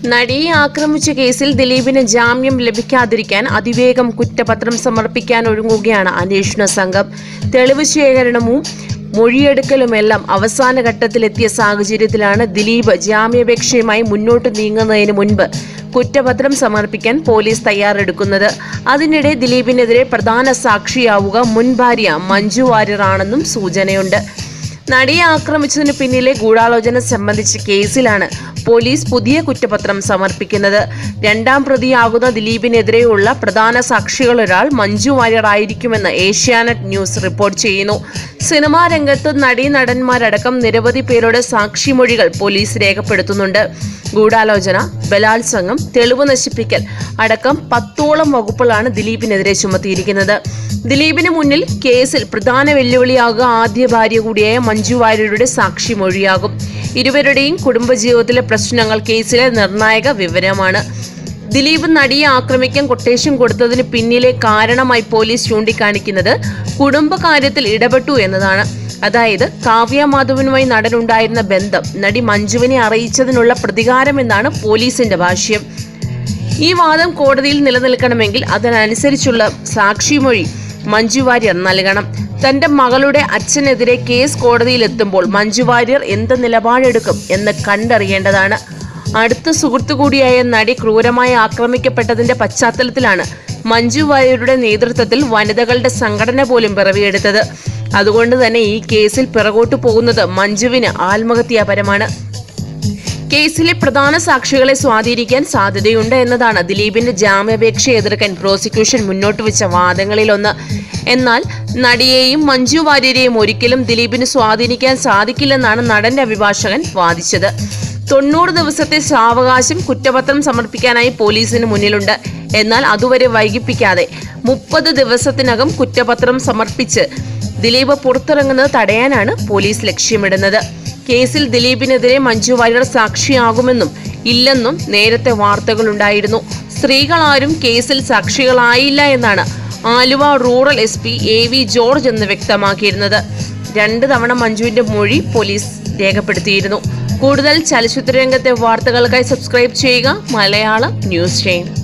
നടിയെ ആക്രമിച്ച കേസിൽ ദിലീപിന് ജാമ്യം ലഭിക്കാതിരിക്കാൻ അതിവേഗം കുറ്റപത്രം സമർപ്പിക്കാൻ ഒരുങ്ങുകയാണ് അന്വേഷണ സംഘം തെളിവ് ശേഖരണവും മൊഴിയെടുക്കലുമെല്ലാം അവസാന ഘട്ടത്തിലെത്തിയ സാഹചര്യത്തിലാണ് ദിലീപ് ജാമ്യാപേക്ഷയുമായി മുന്നോട്ട് നീങ്ങുന്നതിന് മുൻപ് കുറ്റപത്രം സമർപ്പിക്കാൻ പോലീസ് തയ്യാറെടുക്കുന്നത് അതിനിടെ ദിലീപിനെതിരെ പ്രധാന സാക്ഷിയാവുക മുൻ ഭാര്യ മഞ്ജു വാര്യറാണെന്നും സൂചനയുണ്ട് നടിയെ ആക്രമിച്ചതിന് പിന്നിലെ ഗൂഢാലോചന സംബന്ധിച്ച കേസിലാണ് പോലീസ് പുതിയ കുറ്റപത്രം സമർപ്പിക്കുന്നത് രണ്ടാം പ്രതിയാകുന്ന ദിലീപിനെതിരെയുള്ള പ്രധാന സാക്ഷികളൊരാൾ മഞ്ജു വാര്യർ ആയിരിക്കുമെന്ന് ഏഷ്യാനെറ്റ് ന്യൂസ് റിപ്പോർട്ട് ചെയ്യുന്നു സിനിമാ രംഗത്ത് നടീനടന്മാരടക്കം നിരവധി പേരുടെ സാക്ഷിമൊഴികൾ പോലീസ് രേഖപ്പെടുത്തുന്നുണ്ട് ഗൂഢാലോചന ബലാത്സംഗം തെളിവ് നശിപ്പിക്കൽ അടക്കം പത്തോളം വകുപ്പുകളാണ് ദിലീപിനെതിരെ ചുമത്തിയിരിക്കുന്നത് ദിലീപിന് മുന്നിൽ കേസിൽ പ്രധാന വെല്ലുവിളിയാകുക ആദ്യ ഭാര്യ കൂടിയായ മഞ്ജു വാര്യരുടെ സാക്ഷി മൊഴിയാകും ഇരുവരുടെയും കുടുംബജീവിതത്തിലെ പ്രശ്നങ്ങൾ കേസിലെ നിർണായക വിവരമാണ് ദിലീപ് നടിയെ ആക്രമിക്കാൻ കൊട്ടേഷൻ കൊടുത്തതിന് പിന്നിലെ കാരണമായി പോലീസ് ചൂണ്ടിക്കാണിക്കുന്നത് കുടുംബകാര്യത്തിൽ ഇടപെട്ടു എന്നതാണ് അതായത് കാവ്യ മാധവനുമായി നടനുണ്ടായിരുന്ന ബന്ധം നടി മഞ്ജുവിനെ അറിയിച്ചതിനുള്ള പ്രതികാരമെന്നാണ് പോലീസിന്റെ ഭാഷ്യം ഈ വാദം കോടതിയിൽ നിലനിൽക്കണമെങ്കിൽ അതിനനുസരിച്ചുള്ള സാക്ഷിമൊഴി മഞ്ജു വാര്യർ നൽകണം തന്റെ മകളുടെ അച്ഛനെതിരെ കേസ് കോടതിയിലെത്തുമ്പോൾ മഞ്ജു വാര്യർ എന്ത് നിലപാടെടുക്കും എന്ന് കണ്ടറിയേണ്ടതാണ് അടുത്ത സുഹൃത്തു കൂടിയായ നടി ക്രൂരമായി ആക്രമിക്കപ്പെട്ടതിന്റെ പശ്ചാത്തലത്തിലാണ് മഞ്ജു വാര്യരുടെ നേതൃത്വത്തിൽ വനിതകളുടെ സംഘടന പോലും പിറവിയെടുത്തത് അതുകൊണ്ട് തന്നെ ഈ കേസിൽ പിറകോട്ടു പോകുന്നത് മഞ്ജുവിന് ആത്മഹത്യാപരമാണ് കേസിലെ പ്രധാന സാക്ഷികളെ സ്വാധീനിക്കാൻ സാധ്യതയുണ്ട് എന്നതാണ് ദിലീപിന്റെ ജാമ്യാപേക്ഷ എതിർക്കാൻ പ്രോസിക്യൂഷൻ മുന്നോട്ട് വെച്ച വാദങ്ങളിലൊന്ന് എന്നാൽ നടിയെയും മഞ്ജു വാര്യരെയും ഒരിക്കലും ദിലീപിന് സ്വാധീനിക്കാൻ സാധിക്കില്ലെന്നാണ് നടന്റെ അഭിഭാഷകൻ വാദിച്ചത് തൊണ്ണൂറ് ദിവസത്തെ സാവകാശം കുറ്റപത്രം സമർപ്പിക്കാനായി പോലീസിന് മുന്നിലുണ്ട് എന്നാൽ അതുവരെ വൈകിപ്പിക്കാതെ മുപ്പത് ദിവസത്തിനകം കുറ്റപത്രം സമർപ്പിച്ച് ദിലീപ് പുറത്തിറങ്ങുന്നത് തടയാനാണ് പോലീസ് ലക്ഷ്യമിടുന്നത് കേസിൽ ദിലീപിനെതിരെ മഞ്ജു വാര്യർ സാക്ഷിയാകുമെന്നും ഇല്ലെന്നും നേരത്തെ വാർത്തകളുണ്ടായിരുന്നു സ്ത്രീകളാരും കേസിൽ സാക്ഷികളായില്ല എന്നാണ് Aluva rural S P A V George എന്ന് വ്യക്തമാക്കിയിരുന്നത് രണ്ട് തവണ മഞ്ജുവിന്റെ മൊഴി പോലീസ് രേഖപ്പെടുത്തിയിരുന്നു കൂടുതൽ ചലച്ചിത്ര രംഗത്തെ വാർത്തകൾക്കായി സബ്സ്ക്രൈബ് ചെയ്യുക മലയാളം ന്യൂസ് ചെയിൻ